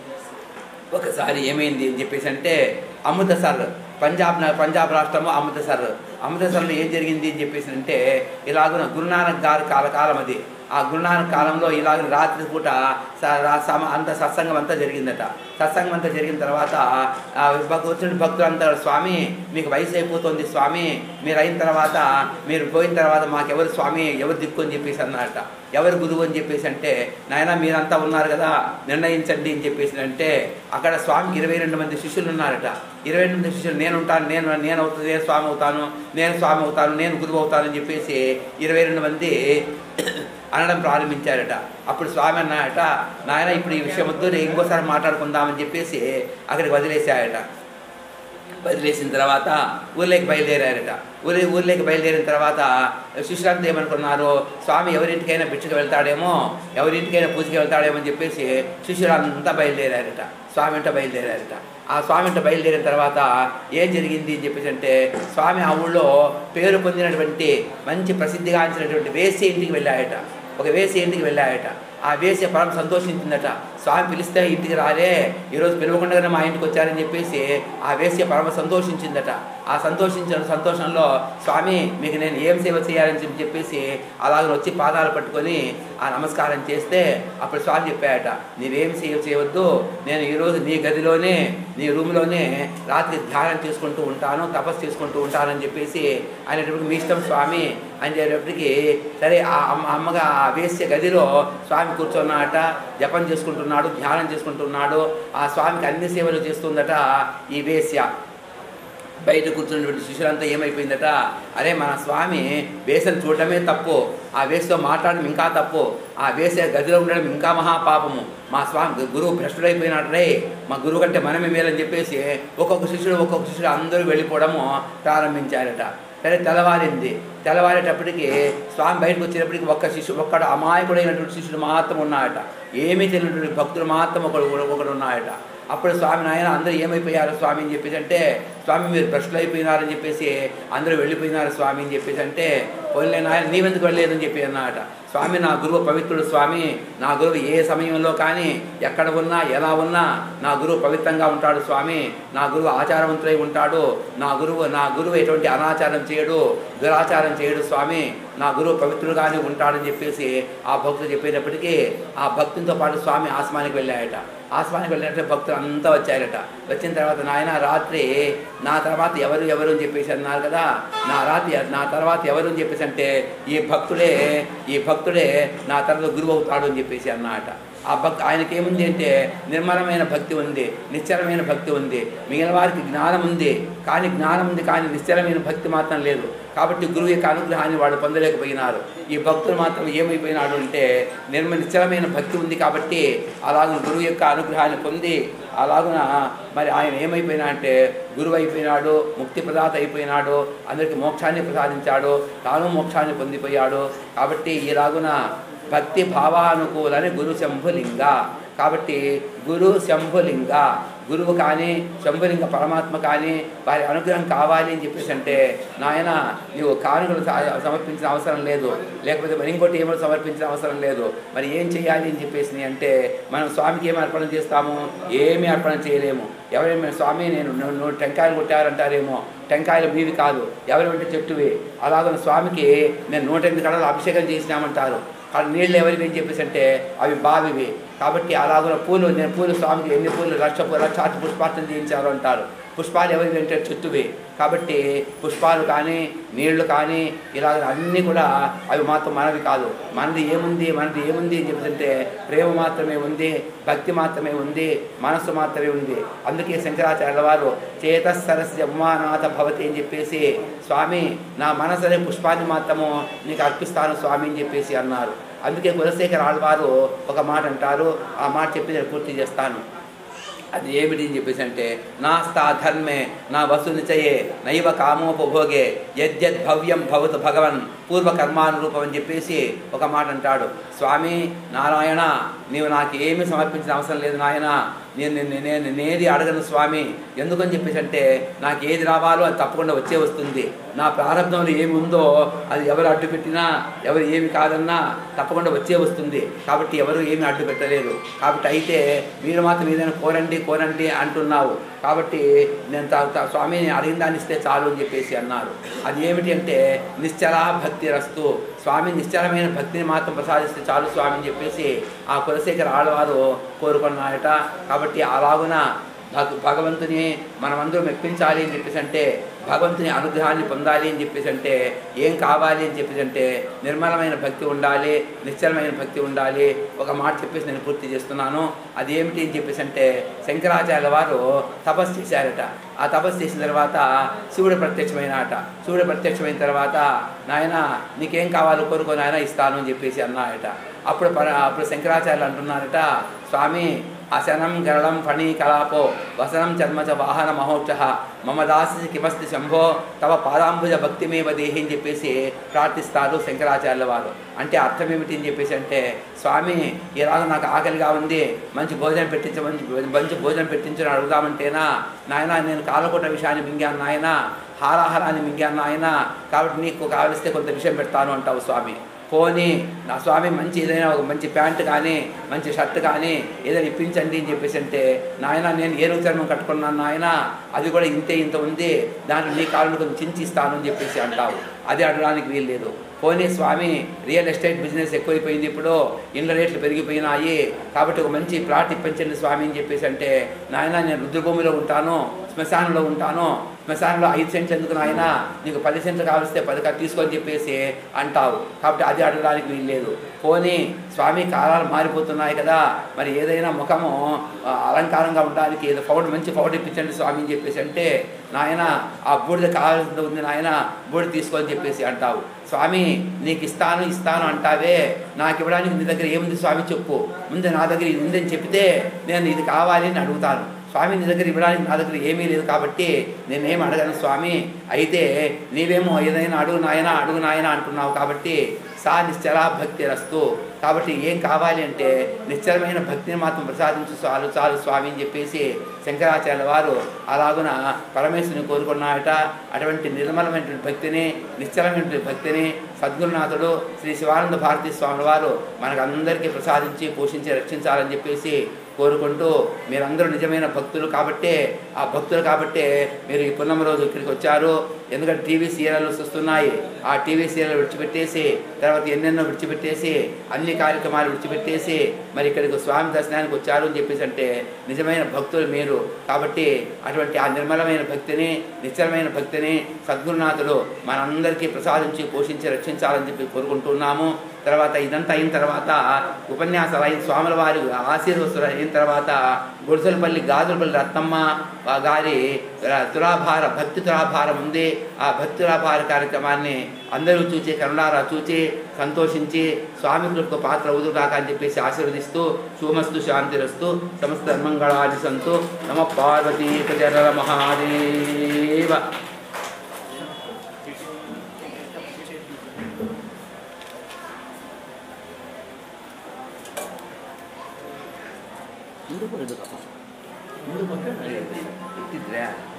B: ఒకసారి ఏమైంది అని చెప్పేసి అంటే అమృతసర్ పంజాబ్ నా- పంజాబ్ రాష్ట్రము అమృతసర్ అమృతసర్లో ఏం జరిగింది అని చెప్పేసి అంటే ఇలాగున గురునానక్ గారి కాలకాలం అది ఆ గురునానక్ కాలంలో ఇలాగ రాత్రి పూట స- రా- సమ అంత సత్సంగం అంతా జరిగిందట సత్సంగం అంతా జరిగిన తర్వాత ఆ భక్- వచ్చిన భక్తులు అంటారు స్వామి మీకు వయసు అయిపోతుంది స్వామి మీరు అయిన తర్వాత మీరు పోయిన తర్వాత మాకెవరు స్వామి ఎవరు దిక్కు అని చెప్పేసి అన్నారట ఎవరు గురువు అని చెప్పేసి అంటే నాయన మీరంతా ఉన్నారు కదా నిర్ణయించండి అని చెప్పేసి అంటే అక్కడ స్వామికి ఇరవై రెండు మంది శిష్యులు ఉన్నారట ఇరవై రెండు మంది శిష్యులు నేను ఉంటాను నేను నేను అవుతాను నేను స్వామి అవుతాను నేను స్వామి అవుతాను నేను గురువు అవుతాను అని చెప్పేసి ఇరవై రెండు మంది అనడం ప్రారంభించారట అప్పుడు స్వామి అన్నాయట నాయన ఇప్పుడు ఈ విషయం వద్దు రేపు ఇంకోసారి మాట్లాడుకుందామని చెప్పేసి అక్కడికి వదిలేశాయట వదిలేసిన తర్వాత ఊర్లోకి బయలుదేరారట ఊరి ఊర్లోకి బయలుదేరిన తర్వాత శిష్యులంతా ఏమనుకున్నారు స్వామి ఎవరింటికైనా భిక్షకు వెళ్తాడేమో ఎవరింటికైనా పూజకి వెళ్తాడేమో అని చెప్పేసి శిష్యులంతా బయలుదేరారట స్వామి వెంట బయలుదేరారట ఆ స్వామి వెంట బయలుదేరిన తర్వాత ఏం జరిగింది అని చెప్పేసి అంటే స్వామి ఆ ఊళ్ళో పేరు పొందినటువంటి మంచి ప్రసిద్ధిగాంచినటువంటి వేసి ఇంటికి వెళ్ళాయట ఒక వేసి ఇంటికి వెళ్ళాయట ఆ వేసి పరమ సంతోషించిందట స్వామి పిలిస్తే ఇంటికి రాలే ఈరోజు పిలవకుండానే మా ఇంటికి వచ్చారని చెప్పేసి ఆ వేసి పరమ సంతోషించిందట ఆ సంతోషించిన సంతోషంలో స్వామి మీకు నేను ఏం సేవ చేయాలని చెప్పి చెప్పేసి అలాగ వచ్చి పాదాలు పట్టుకొని ఆ నమస్కారం చేస్తే అప్పుడు స్వామి చెప్పాయట నీవేం సేవ చేయవద్దు నేను ఈరోజు నీ గదిలోనే నీ రూమ్లోనే రాత్రి ధ్యానం చేసుకుంటూ ఉంటాను తపస్సు చేసుకుంటూ ఉంటానని చెప్పేసి అనేటప్పుడు మీ ఇష్టం స్వామి అని చెప్పేటప్పటికి సరే ఆ అమ్మ అమ్మగా ఆ వేసే గదిలో స్వామి కూర్చున్నాడట జపం చేసుకుంటున్నాడు ధ్యానం చేసుకుంటున్నాడు ఆ స్వామికి అన్ని సేవలు చేస్తుందట ఈ వేశ్య బయట కూర్చున్నటువంటి శిష్యులంతా ఏమైపోయిందట అరే మన స్వామి వేసను చూడటమే తప్పు ఆ వేసతో మాట్లాడడం ఇంకా తప్పు ఆ వేసే గదిలో ఉండడం ఇంకా మహాపాపము మా స్వామి గురువు భ్రష్టుడైపోయినాడు రే మా గురువు కంటే మనమే మేలని చెప్పేసి ఒక్కొక్క శిష్యుడు ఒక్కొక్క శిష్యుడు అందరూ వెళ్ళిపోవడము ప్రారంభించారట సరే తెల్లవారింది తెల్లవారేటప్పటికి స్వామి బయటకు వచ్చేటప్పటికి ఒక్క శిష్యు ఒక్కడు అమాయకుడైనటువంటి శిష్యుడు మాత్రం ఉన్నాడట ఏమీ తెలియనటువంటి భక్తులు మాత్రం ఒకడు ఒకడు ఉన్నాడట అప్పుడు స్వామి నాయన అందరూ ఏమైపోయారు స్వామి అని చెప్పేసి అంటే స్వామి మీరు భ్రష్టులు అయిపోయినారని చెప్పేసి అందరూ వెళ్ళిపోయినారు స్వామి అని చెప్పేసి అంటే పోలే నాయన నీవెందుకు వెళ్ళలేదని చెప్పి అన్నమాట స్వామి నా గురువు పవిత్రుడు స్వామి నా గురువు ఏ సమయంలో కానీ ఎక్కడ ఉన్నా ఎలా ఉన్నా నా గురువు పవిత్రంగా ఉంటాడు స్వామి నా గురువు ఆచారవంతులై ఉంటాడు నా గురువు నా గురువు ఎటువంటి అనాచారం చేయడు దురాచారం చేయడు స్వామి నా గురువు పవిత్రుడుగానే ఉంటాడని చెప్పేసి ఆ భక్తుడు చెప్పేటప్పటికీ ఆ భక్తునితో పాటు స్వామి ఆస్మానికి వెళ్ళాయట ఆస్మానికి వెళ్ళినట్టు భక్తులు అంతా వచ్చారట వచ్చిన తర్వాత నాయన రాత్రి నా తర్వాత ఎవరు ఎవరు అని చెప్పేసి అన్నారు కదా నా రాత్రి నా తర్వాత ఎవరు అని చెప్పేసి అంటే ఈ భక్తుడే ఈ భక్తుడే నా తర్వాత గురువు అవుతాడు అని చెప్పేసి అన్నమాట ఆ భక్ ఆయనకి ఏముంది అంటే నిర్మలమైన భక్తి ఉంది నిశ్చలమైన భక్తి ఉంది మిగిలిన వారికి జ్ఞానం ఉంది కానీ జ్ఞానం ఉంది కానీ నిశ్చలమైన భక్తి మాత్రం లేదు కాబట్టి గురువు యొక్క అనుగ్రహాన్ని వాడు పొందలేకపోయినారు ఈ భక్తులు మాత్రం ఏమైపోయినాడు అంటే నిర్మ నిశ్చలమైన భక్తి ఉంది కాబట్టి అలాగే గురువు యొక్క అనుగ్రహాన్ని పొంది అలాగున మరి ఆయన ఏమైపోయినా అంటే గురువు అయిపోయినాడు ముక్తి ప్రదాత అయిపోయినాడు అందరికి మోక్షాన్ని ప్రసాదించాడు తాను మోక్షాన్ని పొందిపోయాడు కాబట్టి ఇలాగున భక్తి భావానుకూలని గురు శంభులింగ కాబట్టి గురు శంభులింగ గురువు కానీ శంభులింగ పరమాత్మ కానీ వారి అనుగ్రహం కావాలి అని చెప్పేసి అంటే నాయన నీవు కానుకలు స- సమర్పించిన అవసరం లేదు లేకపోతే మరి ఇంకోటి ఏమో సమర్పించిన అవసరం లేదు మరి ఏం చేయాలి అని చెప్పేసి అంటే మనం స్వామికి ఏమి అర్పణ చేస్తాము ఏమీ అర్పణ చేయలేము ఎవరైనా స్వామి నేను నువ్వు నువ్వు టెంకాయలు కొట్టారంటారేమో టెంకాయలు మీవి కాదు ఎవరు అంటే చెట్టువి అలాగే స్వామికి నేను నూట ఎనిమిది కళలు అభిషేకం చేసినామంటారు కానీ నీళ్ళు ఎవరివి అని చెప్పేసి అంటే అవి బావివి కాబట్టి అలాగే పూలు నేను పూలు స్వామికి ఎన్ని పూలు లక్ష పూలు లక్షాది పుష్పార్థం చేయించారు అంటారు పుష్పాలు ఎవరి అంటే చుట్టువి కాబట్టి పుష్పాలు కానీ నీళ్లు కానీ ఇలా అన్నీ కూడా అవి మాత్రం మనవి కాదు మనది ఏముంది మనది ఏముంది అని చెప్తుంటే ప్రేమ మాత్రమే ఉంది భక్తి మాత్రమే ఉంది మనస్సు మాత్రమే ఉంది అందుకే శంకరాచార్యుల వారు చేతసరస్య ఉమానాథ భవతి అని చెప్పేసి స్వామి నా మనసు అనే పుష్పాన్ని మాత్రము నీకు అర్పిస్తాను స్వామి అని చెప్పేసి అన్నారు అందుకే కులశేఖర ఆళ్వారు ఒక మాట అంటారు ఆ మాట చెప్పి నేను పూర్తి చేస్తాను అది ఏమిటి అని చెప్పేసి అంటే నాస్తా ధర్మే నా వసు నిచయే నైవ కామోపభోగే యద్యద్ భవ్యం భవతు భగవన్ పూర్వకర్మానురూపం అని చెప్పేసి ఒక మాట అంటాడు స్వామి నారాయణ నీవు నాకు ఏమీ సమర్పించిన అవసరం లేదు నాయన నేను నేను నేను నేది అడగను స్వామి ఎందుకని చెప్పేసి అంటే నాకు ఏది రావాలో అది తప్పకుండా వచ్చే వస్తుంది నా ప్రారంభంలో ఏమి ఉందో అది ఎవరు అడ్డు పెట్టినా ఎవరు ఏమి కాదన్నా తప్పకుండా వచ్చే వస్తుంది కాబట్టి ఎవరు ఏమి అడ్డు పెట్టలేదు కాబట్టి అయితే మీరు మాత్రం ఏదైనా కోరండి కోరండి అంటున్నావు కాబట్టి నేను తా- తా- స్వామిని అడిగిన దాన్ని ఇస్తే చాలు అని చెప్పేసి అన్నారు అది ఏమిటి అంటే నిశ్చల భక్తి రస్తు స్వామి నిశ్చలమైన భక్తిని మాత్రం ప్రసాదిస్తే చాలు స్వామి అని చెప్పేసి ఆ కులశేఖర ఆడవారు కోరుకున్నారట కాబట్టి అలాగున భగ భగవంతుని మనమందరం మెప్పించాలి అని చెప్పేసి అంటే భగవంతుని అనుగ్రహాన్ని పొందాలి అని చెప్పేసి అంటే ఏం కావాలి అని చెప్పేసి అంటే నిర్మలమైన భక్తి ఉండాలి నిశ్చలమైన భక్తి ఉండాలి ఒక మాట చెప్పేసి నేను పూర్తి చేస్తున్నాను అది ఏమిటి అని చెప్పేసి అంటే శంకరాచార్య వారు తపస్సు చేశారట ఆ తపస్సు చేసిన తర్వాత శివుడు ప్రత్యక్షమైనట శివుడు ప్రత్యక్షమైన తర్వాత నాయన నీకేం కావాలో కోరుకో నాయన ఇస్తాను అని చెప్పేసి అన్నాయట అప్పుడు పర- అప్పుడు శంకరాచార్యులు అంటున్నారట స్వామి అశనం గరళం ఫణి కలాపో వసనం చర్మచ వాహన మహోక్ష మమ దాసి కిమస్తి శంభో తవ పాదాంబుజ భక్తిమేవ దేహి అని చెప్పేసి ప్రార్థిస్తారు శంకరాచార్యుల వారు అంటే అర్థం ఏమిటి అని చెప్పేసి అంటే స్వామి ఇలాగ నాకు ఆకలిగా ఉంది మంచి భోజనం పెట్టించ మంచి మంచి భోజనం పెట్టించని అడుగుదామంటేనా నాయన నేను కాలకోట విషయాన్ని మింగాను నాయన హారాహారాన్ని మింగాను నాయన కాబట్టి నీకు కావలిస్తే కొంత విషయం పెడతాను అంటావు స్వామి పోనీ నా స్వామి మంచి ఏదైనా ఒక మంచి ప్యాంట్ కానీ మంచి షర్ట్ కానీ ఏదైనా ఇప్పించండి అని చెప్పేసి అంటే నాయన నేను ఏనుగు చర్మం కట్టుకున్నాను నాయన అది కూడా ఇంతే ఇంత ఉంది దాంట్లో నీ కాళ్ళు కొంచెం చించి ఇస్తాను అని చెప్పేసి అంటావు అది అడగడానికి వీలు లేదు పోనీ స్వామి రియల్ ఎస్టేట్ బిజినెస్ ఎక్కువైపోయింది ఇప్పుడు ఇండ్ల రేట్లు పెరిగిపోయినాయి కాబట్టి ఒక మంచి ప్లాట్ ఇప్పించండి స్వామి అని చెప్పేసి అంటే నాయన నేను రుద్రభూమిలో ఉంటాను శ్మశానంలో ఉంటాను శ్మశానంలో ఐదు సెంట్లు ఎందుకు నాయన నీకు పది సెంట్లు కావలిస్తే పది కా- తీసుకొని చెప్పేసి అంటావు కాబట్టి అది అడగడానికి వీలు లేదు పోనీ స్వామి కాలాలు మారిపోతున్నాయి కదా మరి ఏదైనా ముఖము ఆ, అలంకారంగా ఉండడానికి ఏదో పౌడర్ మంచి పౌడర్ ఇప్పించండి స్వామి అని చెప్పేసి అంటే నాయన ఆ బూడిద కావాల్సింది ఉంది నాయన బూడిద తీసుకొని చెప్పేసి అంటావు స్వామి నీకు ఇస్తాను ఇస్తాను అంటావే నాకు ఇవ్వడానికి నీ దగ్గర ఏముంది స్వామి చెప్పు ముందు నా దగ్గర ఇది ఉందని చెప్తే నేను ఇది కావాలి అని అడుగుతాను స్వామి నీ దగ్గర ఇవ్వడానికి నా దగ్గర ఏమీ లేదు కాబట్టి నేనేం అడగను స్వామి అయితే నీవేమో ఏదైనా అడుగు నాయన అడుగు నాయన అంటున్నావు కాబట్టి సా నిశ్చల భక్తి రస్తు కాబట్టి ఏం కావాలి అంటే నిశ్చలమైన భక్తిని మాత్రం ప్రసాదించు చాలు చాలు స్వామి అని చెప్పేసి శంకరాచార్య వారు అలాగున పరమేశ్వరుని కోరుకున్నాయట అటువంటి నిర్మలమైనటువంటి భక్తిని నిశ్చలమైనటువంటి భక్తిని సద్గురునాథుడు శ్రీ శివానంద భారతీ స్వామి వారు మనకందరికీ ప్రసాదించి పోషించి రక్షించాలని చెప్పేసి కోరుకుంటూ మీరందరూ నిజమైన భక్తులు కాబట్టే ఆ భక్తులు కాబట్టే మీరు ఈ పున్నమ రోజు ఇక్కడికి వచ్చారు ఎందుకంటే టీవీ సీరియల్స్ వస్తున్నాయి ఆ టీవీ సీరియల్ విడిచిపెట్టేసి తర్వాత ఎన్నెన్నో విడిచిపెట్టేసి అన్ని కార్యక్రమాలు విడిచిపెట్టేసి మరి ఇక్కడికి స్వామి దర్శనానికి వచ్చారు అని చెప్పేసి అంటే నిజమైన భక్తులు మీరు కాబట్టి అటువంటి ఆ నిర్మలమైన భక్తిని నిశ్చలమైన భక్తిని సద్గురునాథులు మనందరికీ ప్రసాదించి పోషించి రక్షించాలని చెప్పి కోరుకుంటున్నాము తర్వాత ఇదంతా అయిన తర్వాత ఉపన్యాసాలు అయిన స్వాముల వారి ఆశీర్వస్తులు అయిన తర్వాత గుడిసెలపల్లి గాజులపల్లి రత్నమ్మ ఆ గారి ర- తులాభార భక్తి తులాభారం ఉంది ఆ భక్తి తులాభార కార్యక్రమాన్ని అందరూ చూచి కరుణారా చూచి సంతోషించి స్వామి కృపకు పాత్ర ఉదుగాక అని చెప్పేసి ఆశీర్వదిస్తూ శుభమస్తు శాంతిరస్తు సమస్త ధర్మంగళాది సంతు నమ పార్వతీ ప్రజల మహాదేవ ముందు ముందు ముందు ఇಟ್ಟಿದ್ರಾ